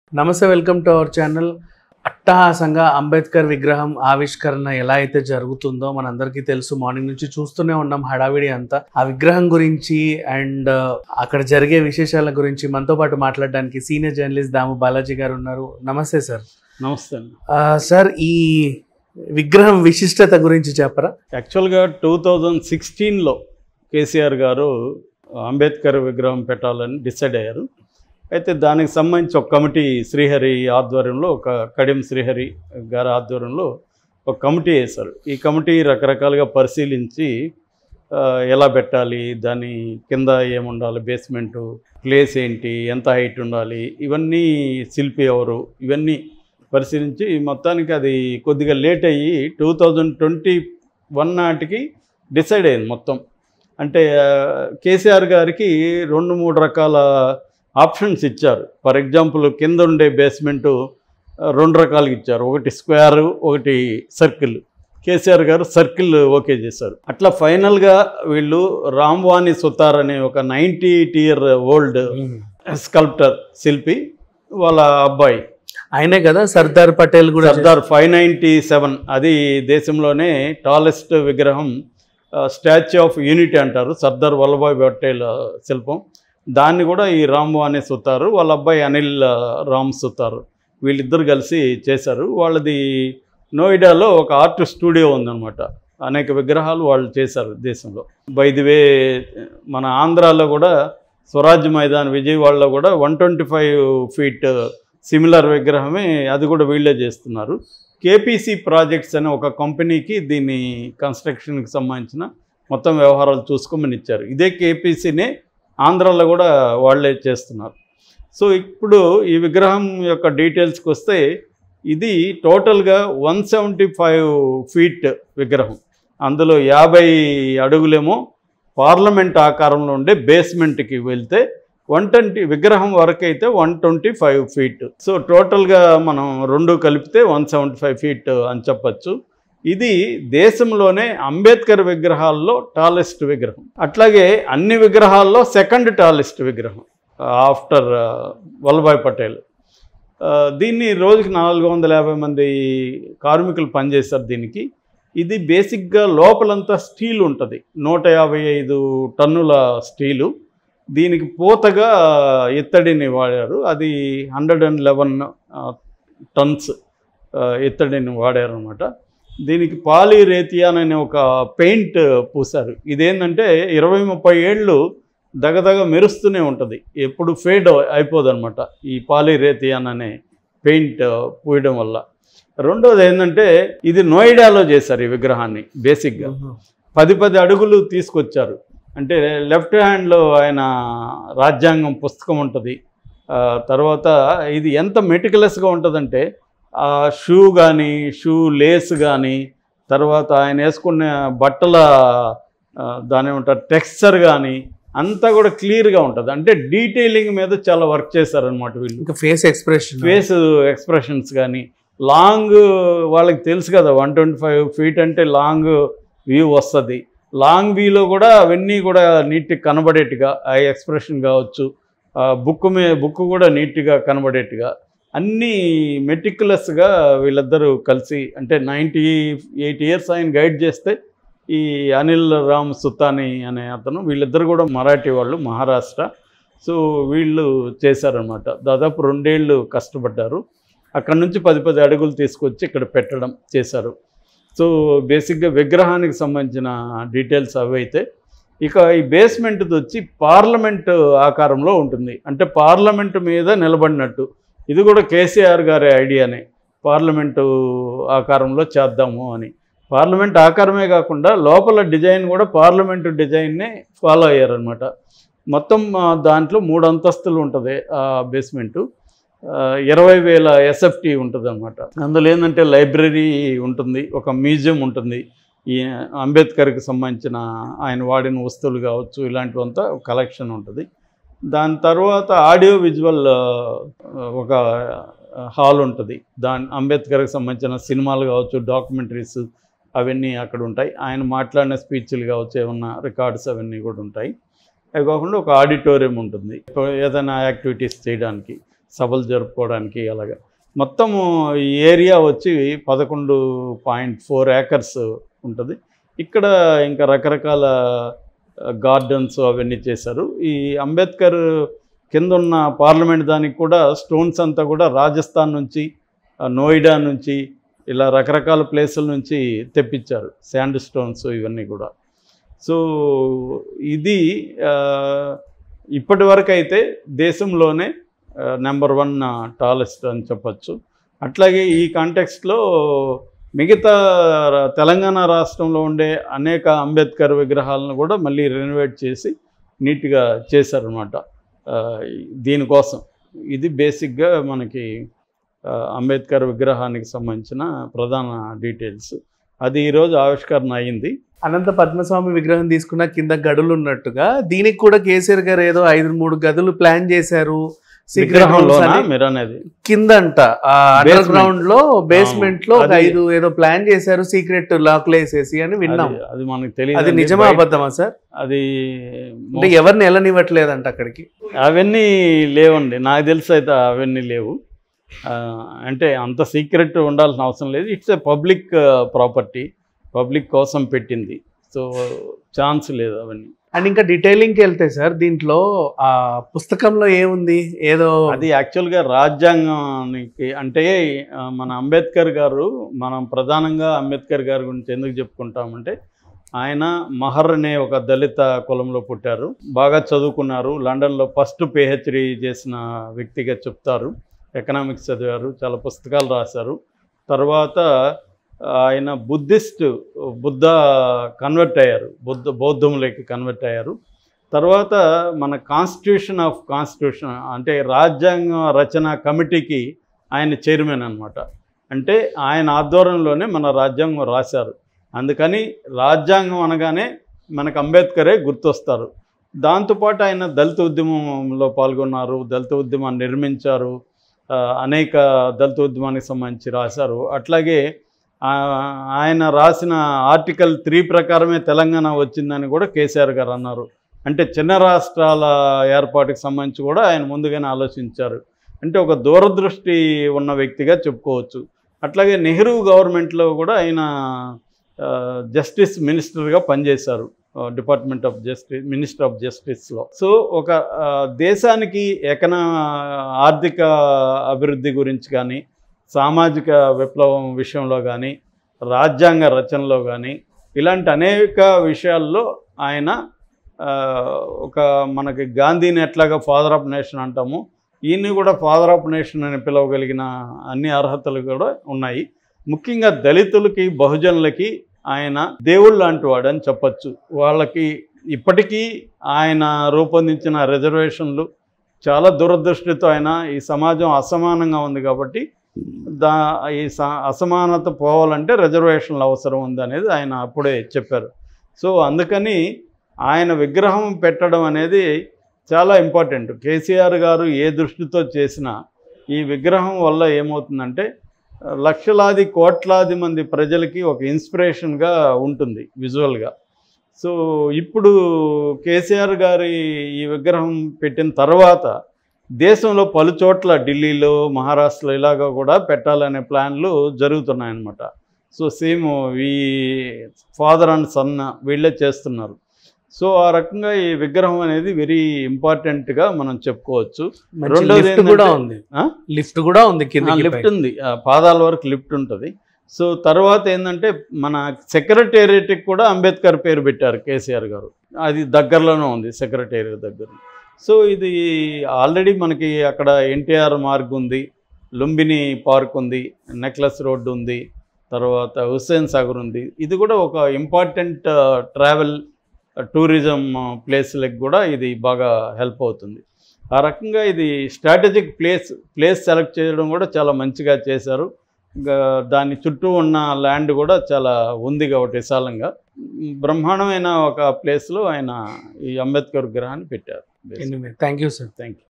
నమస్తే welcome to our channel అట్టహాసంగా అంబేద్కర్ విగ్రహం ఆవిష్కరణ ఎలా అయితే జరుగుతుందో మనందరికీ తెలుసు మార్నింగ్ నుంచి చూస్తూనే ఉన్నాం హడావిడి అంతా ఆ విగ్రహం గురించి అండ్ అక్కడ జరిగే విశేషాల గురించి మనతో పాటు మాట్లాడడానికి సీనియర్ జర్నలిస్ట్ దాము బాలాజీ గారు ఉన్నారు నమస్తే సార్ నమస్తే అండి సార్ ఈ విగ్రహం విశిష్టత గురించి చెప్పరా యాక్చువల్గా టూ థౌజండ్ సిక్స్టీన్లో కేసీఆర్ గారు అంబేద్కర్ విగ్రహం పెట్టాలని డిసైడ్ అయ్యారు అయితే దానికి సంబంధించి ఒక కమిటీ శ్రీహరి ఆధ్వర్యంలో ఒక కడియం శ్రీహరి గారి ఆధ్వర్యంలో ఒక కమిటీ వేశారు ఈ కమిటీ రకరకాలుగా పరిశీలించి ఆ, ఎలా పెట్టాలి దాని కింద ఏముండాలి బేస్మెంటు ప్లేస్ ఏంటి ఎంత హైట్ ఉండాలి ఇవన్నీ శిల్పి ఎవరు ఇవన్నీ పరిశీలించి మొత్తానికి అది కొద్దిగా లేట్ అయ్యి టూ థౌజండ్ ట్వంటీ వన్ నాటికి డిసైడ్ అయింది మొత్తం అంటే ఆ, కేసీఆర్ గారికి రెండు మూడు రకాల ఆప్షన్స్ ఇచ్చారు ఫర్ ఎగ్జాంపుల్ కింద ఉండే బేస్మెంటు ఆ, రెండు రకాలుగా ఇచ్చారు ఒకటి స్క్వేర్ ఒకటి సర్కిల్ కేసీఆర్ గారు సర్కిల్ ఓకే చేశారు అట్లా ఫైనల్గా వీళ్ళు రామ్వాణి సుతార్ అనే ఒక నైంటీ ఇయర్ ఓల్డ్ స్కల్ప్టర్ శిల్పి వాళ్ళ అబ్బాయి ఆయనే కదా సర్దార్ పటేల్ కూడా సర్దార్ ఫైవ్ నైంటీ సెవెన్ అది దేశంలోనే టాలెస్ట్ విగ్రహం స్టాచ్యూ ఆఫ్ యూనిటీ అంటారు సర్దార్ వల్లభాయ్ పటేల్ ఆ, శిల్పం దాన్ని కూడా ఈ రాము అనే సుతారు వాళ్ళ అబ్బాయి అనిల్ ఆ, రామ్ సుతారు వీళ్ళిద్దరు కలిసి చేశారు వాళ్ళది నోయిడాలో ఒక ఆర్ట్ స్టూడియో ఉందన్నమాట అనేక విగ్రహాలు వాళ్ళు చేశారు దేశంలో బై ది వే మన ఆంధ్రాలో కూడా స్వరాజ్ మైదాన్ విజయవాడలో కూడా one twenty five feet similar విగ్రహమే అది కూడా వీళ్ళే చేస్తున్నారు కేపీసీ ప్రాజెక్ట్స్ అనే ఒక కంపెనీకి దీన్ని కన్స్ట్రక్షన్కి సంబంధించిన మొత్తం వ్యవహారాలు చూసుకోమని ఇచ్చారు ఇదే కేపీసీనే ఆంధ్రాలో కూడా వాళ్ళే చేస్తున్నారు సో ఇప్పుడు ఈ విగ్రహం యొక్క డీటెయిల్స్కి వస్తే ఇది టోటల్గా వన్ సెవెంటీ ఫైవ్ ఫీట్ విగ్రహం అందులో యాభై అడుగులేమో పార్లమెంట్ ఆకారంలో ఉండే బేస్మెంట్కి వెళ్తే వన్ ట్వంటీ విగ్రహం వరకు అయితే one twenty five feet so టోటల్గా మనం రెండు కలిపితే వన్ సెవెంటీ ఫైవ్ ఫీట్ అని చెప్పచ్చు ఇది దేశంలోనే అంబేద్కర్ విగ్రహాల్లో టాలెస్ట్ విగ్రహం అట్లాగే అన్ని విగ్రహాల్లో సెకండ్ టాలెస్ట్ విగ్రహం ఆఫ్టర్ వల్లభాయ్ పటేల్ ఆ, దీన్ని రోజుకి నాలుగు వందల యాభై మంది కార్మికులు పనిచేస్తారు దీనికి ఇది బేసిక్గా లోపలంతా స్టీల్ ఉంటుంది నూట యాభై ఐదు టన్నుల స్టీలు దీనికి పూతగా ఇత్తడిని వాడారు అది హండ్రెడ్ అండ్ లెవెన్ టన్స్ ఇత్తడిని వాడారు అనమాట దీనికి పాలిరేతియాన్ అనే ఒక పెయింట్ పూశారు ఇదేంటంటే ఇరవై ముప్పై ఏళ్ళు దగదగ మెరుస్తూనే ఉంటుంది ఎప్పుడు ఫేడ్ అయిపోదన్నమాట ఈ పాలిరేతియాన్ అనే పెయింట్ పూయడం వల్ల రెండోది ఏంటంటే ఇది నోయిడాలో చేశారు ఈ విగ్రహాన్ని బేసిక్గా పది పది అడుగులు తీసుకొచ్చారు అంటే లెఫ్ట్ హ్యాండ్లో ఆయన రాజ్యాంగం పుస్తకం ఉంటుంది ఆ, తర్వాత ఇది ఎంత మెటికులస్గా ఉంటుందంటే ఆ షూ కానీ షూ లేస్ కానీ తర్వాత ఆయన వేసుకున్న బట్టల ఆ, దాని ఏమంటారు టెక్స్చర్ కానీ అంతా కూడా క్లియర్గా ఉంటుంది అంటే డీటెయిలింగ్ మీద చాలా వర్క్ చేశారనమాట వీళ్ళు ఇంకా ఫేస్ ఎక్స్ప్రెషన్ ఫేస్ ఎక్స్ప్రెషన్స్ కానీ లాంగ్ వాళ్ళకి తెలుసు కదా వన్ ట్వంటీ ఫైవ్ ఫీట్ అంటే లాంగ్ వ్యూ వస్తుంది లాంగ్ వ్యూలో కూడా అవన్నీ కూడా నీట్గా కనబడేట్టుగా ఆ ఎక్స్ప్రెషన్ కావచ్చు బుక్ మే బుక్ కూడా నీట్గా కనబడేట్టుగా అన్నీ మెటిక్యులస్గా వీళ్ళిద్దరూ కలిసి అంటే నైంటీ ఎయిట్ ఇయర్స్ ఆయన గైడ్ చేస్తే ఈ అనిల్ రామ్ సుతాని అనే అతను వీళ్ళిద్దరు కూడా మరాఠీ వాళ్ళు మహారాష్ట్ర సో వీళ్ళు చేశారనమాట దాదాపు రెండేళ్ళు కష్టపడ్డారు అక్కడ నుంచి పది పది అడుగులు తీసుకొచ్చి ఇక్కడ పెట్టడం చేశారు సో బేసిక్గా విగ్రహానికి సంబంధించిన డీటెయిల్స్ అవి అయితే ఇక ఈ బేస్మెంట్ వచ్చి పార్లమెంట్ ఆకారంలో ఉంటుంది అంటే పార్లమెంట్ మీద నిలబడినట్టు ఇది కూడా కేసీఆర్ గారి ఐడియానే పార్లమెంటు ఆకారంలో చేద్దాము అని పార్లమెంట్ ఆకారమే కాకుండా లోపల డిజైన్ కూడా పార్లమెంటు డిజైన్నే ఫాలో అయ్యారనమాట మొత్తం ఆ, దాంట్లో మూడు అంతస్తులు ఉంటుంది ఆ బేస్మెంటు ఆ, ఇరవై వేల ఎస్ఎఫ్టీ ఉంటుంది అనమాట అందులో ఏంటంటే లైబ్రరీ ఉంటుంది ఒక మ్యూజియం ఉంటుంది ఈ అంబేద్కర్కి సంబంధించిన ఆయన వాడిన వస్తువులు కావచ్చు ఇలాంటివంతా కలెక్షన్ ఉంటుంది దాని తర్వాత ఆడియో విజువల్ ఆ, ఒక హాల్ ఉంటుంది దాని అంబేద్కర్కి సంబంధించిన సినిమాలు కావచ్చు డాక్యుమెంటరీస్ అవన్నీ అక్కడ ఉంటాయి ఆయన మాట్లాడిన స్పీచ్లు కావచ్చు ఏమన్నా రికార్డ్స్ అవన్నీ కూడా ఉంటాయి అవి కాకుండా ఒక ఆడిటోరియం ఉంటుంది ఏదైనా యాక్టివిటీస్ చేయడానికి సభలు జరుపుకోవడానికి అలాగా మొత్తము ఈ ఏరియా వచ్చి పదకొండు పాయింట్ ఫోర్ ఏకర్స్ ఉంటుంది ఇక్కడ ఇంకా రకరకాల గార్డెన్స్ అవన్నీ చేశారు ఈ అంబేద్కర్ కింద ఉన్న పార్లమెంట్ దానికి కూడా స్టోన్స్ అంతా కూడా రాజస్థాన్ నుంచి ఆ, నోయిడా నుంచి ఇలా రకరకాల ప్లేసుల నుంచి తెప్పించారు శాండ్ స్టోన్స్ ఇవన్నీ కూడా సో ఇది ఆ, ఇప్పటి వరకు అయితే దేశంలోనే నెంబర్ వన్ టాలెస్ట్ అని చెప్పచ్చు అట్లాగే ఈ కాంటెక్స్ట్లో మిగతా ర- తెలంగాణ రాష్ట్రంలో ఉండే అనేక అంబేద్కర్ విగ్రహాలను కూడా మళ్ళీ రెనోవేట్ చేసి నీట్గా చేశారనమాట దీనికోసం ఇది బేసిక్గా మనకి ఆ, అంబేద్కర్ విగ్రహానికి సంబంధించిన ప్రధాన డీటెయిల్స్ అది ఈరోజు ఆవిష్కరణ అయింది అనంత పద్మస్వామి విగ్రహం తీసుకున్న కింద గడులు ఉన్నట్టుగా దీనికి కూడా కేసీఆర్ గారు ఏదో ఐదు మూడు గదులు ప్లాన్ చేశారు Secret rooms విగ్రహంలోనా అని మీరు అనేది కిందంట అండర్ Basement. గ్రౌండ్ లో బేస్మెంట్ లో ఒక అది- ఐదు ఏదో ప్లాన్ చేశారు సీక్రెట్ లాక్లు వేసేసి అని విన్నాం అది- అది మనకు అది తెలియదు నిజమా అబద్ధమా సార్ అది అంటే ఎవరిని వెళ్ళనివ్వట్లేదంట అక్కడికి అవన్నీ లేవండి నాకు తెలిసి అయితే అవన్నీ లేవు ఆ, అంటే అంత సీక్రెట్ ఉండాల్సిన అవసరం లేదు it's a public property public కోసం పెట్టింది సో ఛాన్స్ లేదు అవన్నీ అండ్ ఇంకా డీటెయిలింగ్ కి వెళ్తే సార్ దీంట్లో ఆ పుస్తకంలో ఏముంది ఏదో అది యాక్చువల్గా రాజ్యాంగానికి అంటే ఆ, మన అంబేద్కర్ గారు మనం ప్రధానంగా అంబేద్కర్ గారి గురించి ఎందుకు చెప్పుకుంటామంటే ఆయన మహర్ అనే ఒక దళిత కులంలో పుట్టారు బాగా చదువుకున్నారు లండన్లో ఫస్ట్ పిహెచ్డి చేసిన వ్యక్తిగా చెప్తారు ఎకనామిక్స్ చదివారు చాలా పుస్తకాలు రాశారు తర్వాత ఆయన బుద్ధిస్ట్ బుద్ధ కన్వర్ట్ అయ్యారు బుద్ధ బౌద్ధంలోకి కన్వర్ట్ అయ్యారు తర్వాత మన కాన్స్టిట్యూషన్ ఆఫ్ కాన్స్టిట్యూషన్ అంటే రాజ్యాంగ రచన కమిటీకి ఆయన చైర్మన్ అనమాట అంటే ఆయన ఆధ్వర్యంలోనే మన రాజ్యాంగం రాశారు అందుకని రాజ్యాంగం అనగానే మనకు అంబేద్కరే గుర్తొస్తారు దాంతోపాటు ఆయన దళిత ఉద్యమంలో పాల్గొన్నారు దళిత ఉద్యమాన్ని నిర్మించారు ఆ, అనేక దళిత ఉద్యమానికి సంబంధించి రాశారు అట్లాగే ఆ, ఆయన రాసిన ఆర్టికల్ త్రీ ప్రకారమే తెలంగాణ వచ్చిందని కూడా కేసీఆర్ గారు అన్నారు అంటే చిన్న రాష్ట్రాల ఏర్పాటుకి సంబంధించి కూడా ఆయన ముందుగానే ఆలోచించారు అంటే ఒక దూరదృష్టి ఉన్న వ్యక్తిగా చెప్పుకోవచ్చు అట్లాగే నెహ్రూ గవర్నమెంట్లో కూడా ఆయన ఆ, జస్టిస్ మినిస్టర్గా పనిచేశారు ఆ, department of justice minister of జస్టిస్లో సో ఒక ఆ, దేశానికి ఎకనా ఆర్థిక అభివృద్ధి గురించి కానీ సామాజిక విప్లవం విషయంలో కానీ రాజ్యాంగ రచనలో కానీ ఇలాంటి అనేక విషయాల్లో ఆయన ఆ, ఒక మనకి గాంధీని ఎట్లాగా ఫాదర్ ఆఫ్ నేషన్ అంటాము ఈయన్ని కూడా ఫాదర్ ఆఫ్ నేషన్ అని పిలవగలిగిన అన్ని అర్హతలు కూడా ఉన్నాయి ముఖ్యంగా దళితులకి బహుజనులకి ఆయన దేవుళ్ళు లాంటి వాడని చెప్పచ్చు వాళ్ళకి ఇప్పటికీ ఆయన రూపొందించిన రిజర్వేషన్లు చాలా దురదృష్టితో ఆయన ఈ సమాజం అసమానంగా ఉంది కాబట్టి దా ఈ స- అసమానత పోవాలంటే రిజర్వేషన్లు అవసరం ఉంది అనేది ఆయన అప్పుడే చెప్పారు సో అందుకని ఆయన విగ్రహం పెట్టడం అనేది చాలా ఇంపార్టెంట్ కేసీఆర్ గారు ఏ దృష్టితో చేసినా ఈ విగ్రహం వల్ల ఏమవుతుందంటే లక్షలాది కోట్లాది మంది ప్రజలకి ఒక ఇన్స్పిరేషన్గా ఉంటుంది విజువల్గా సో ఇప్పుడు కేసీఆర్ గారి ఈ విగ్రహం పెట్టిన తర్వాత దేశంలో పలు చోట్ల ఢిల్లీలో మహారాష్ట్రలో ఇలాగా కూడా పెట్టాలనే ప్లాన్లు జరుగుతున్నాయన్నమాట సో సేమ్ ఈ ఫాదర్ అండ్ సన్ వీళ్ళే చేస్తున్నారు సో ఆ రకంగా ఈ విగ్రహం అనేది వెరీ ఇంపార్టెంట్గా మనం చెప్పుకోవచ్చు రెండోది లిఫ్ట్ కూడా ఏంటంటే- ఉంది ఆ? లిఫ్ట్ కూడా ఉంది కింద లిఫ్ట్ ఉంది ఆ, పాదాల వరకు లిఫ్ట్ ఉంటుంది సో తర్వాత ఏంటంటే మన సెక్రటేరియట్కి కూడా అంబేద్కర్ పేరు పెట్టారు కేసీఆర్ గారు అది దగ్గరలోనే ఉంది సెక్రటేరియట్ దగ్గర సో ఇది ఆల్రెడీ మనకి అక్కడ ఎన్టీఆర్ మార్గ్ ఉంది లుంబిని పార్క్ ఉంది నెక్లెస్ రోడ్డు ఉంది తర్వాత హుస్సేన్ సాగర్ ఉంది ఇది కూడా ఒక ఇంపార్టెంట్ ట్రావెల్ టూరిజం ప్లేస్లకు కూడా ఇది బాగా హెల్ప్ అవుతుంది ఆ రకంగా ఇది స్ట్రాటజిక్ ప్లేస్ ప్లేస్ సెలెక్ట్ చేయడం కూడా చాలా మంచిగా చేశారు ఇంకా దాని చుట్టూ ఉన్న ల్యాండ్ కూడా చాలా ఉంది కాబట్టి విశాలంగా బ్రహ్మాండమైన ఒక ప్లేస్లో ఆయన ఈ అంబేద్కర్ విగ్రహాన్ని పెట్టారు thank you sir thank you